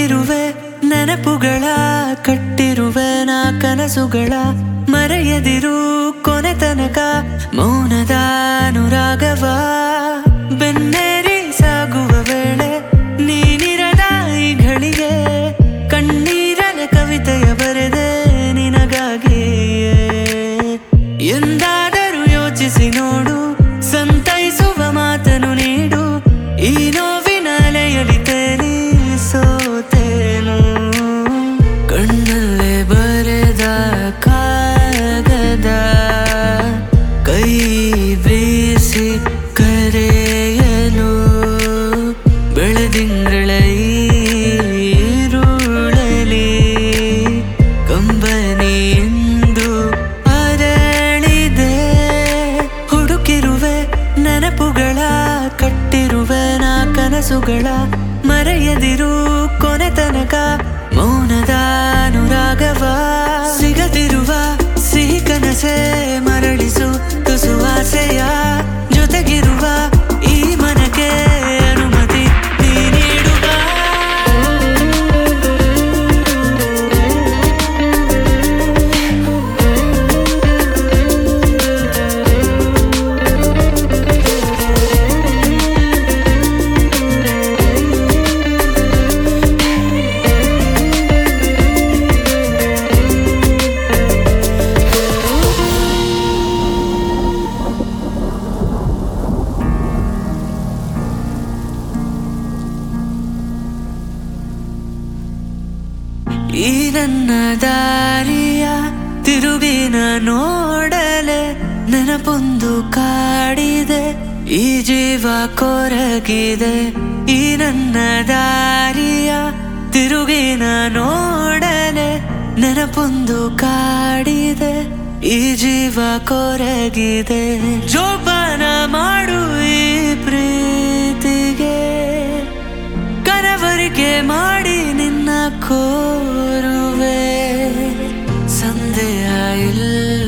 ಹುಡುಕಿರುವೆ ನೆನಪುಗಳ ಕಟ್ಟಿರುವೆ ನಾ ಕನಸುಗಳ ಮರೆಯದಿರು ಕೊನೆ ತನಕ ಮೌನದ ಅನುರಾಗವ ಬೆನ್ನೇರಿ ಸಾಗುವ ವೇಳೆ ನೀನಿರದ ಈ ಘಳಿಗೆ ಕಣ್ಣೀರನ ಕವಿತೆಯ ಬರೆದೆ ನಿನಗಾಗಿಯೇ ಎಂದಾದರೂ ಯೋಚಿಸಿ ನೋಡು ಸಂತೈಸುವ ಮಾತನು ನೀಡು ಈ ನೋವಿನ ಅಲೆಯಲಿ ತೇಲಿ ಸೋತೇನು ಕಣ್ಣಲ್ಲೇ ಬರೆದ ಕಾಗದ ಕೈ ಬೀಸಿ ಕರೆಯಲು ಬೆಳೆದಿಂಗಳ ಈರುಳಲಿ ಕಂಬನಿ ಎಂದು ಅರಳಿದೆ ಹುಡುಕಿರುವೆ ನೆನಪುಗಳ ಕಟ್ಟಿರುವೆ ನಾ ಕನಸುಗಳ ಮರೆಯದಿರು ಕೊನೆ ತನಕ ಮೌನದ ಅನುರಾಗವ ಸಿಗದಿರುವ ಸಿಹಿ ಕನಸೆ ಮರಳಿಸು ತುಸುವಾಸೆಯ ಜೊತೆಗಿರುವ ಈ ಮನಕ್ಕೆ ಅನುಮತಿ ನೀ ನೀಡುವ ಈ ನನ್ನ ದಾರಿಯ ತಿರುಗಿನ ನೋಡಲೆ ನೆನಪೊಂದು ಕಾಡಿದೆ ಈ ಜೀವ ಕೊರಗಿದೆ ಈ ನನ್ನ ದಾರಿಯ ತಿರುಗಿನ ನೋಡಲೆ ನೆನಪೊಂದು ಕಾಡಿದೆ ಈ ಜೀವ ಕೊರಗಿದೆ ಜೋಪಾನ ಮಾಡು ಈ ಪ್ರೀತಿಗೆ ಕನವರಿಕೆ ಮಾಡಿ ನಿನ್ನ ಕೋರುವೆ ಸಂದೇಹ ಇಲ್ಲ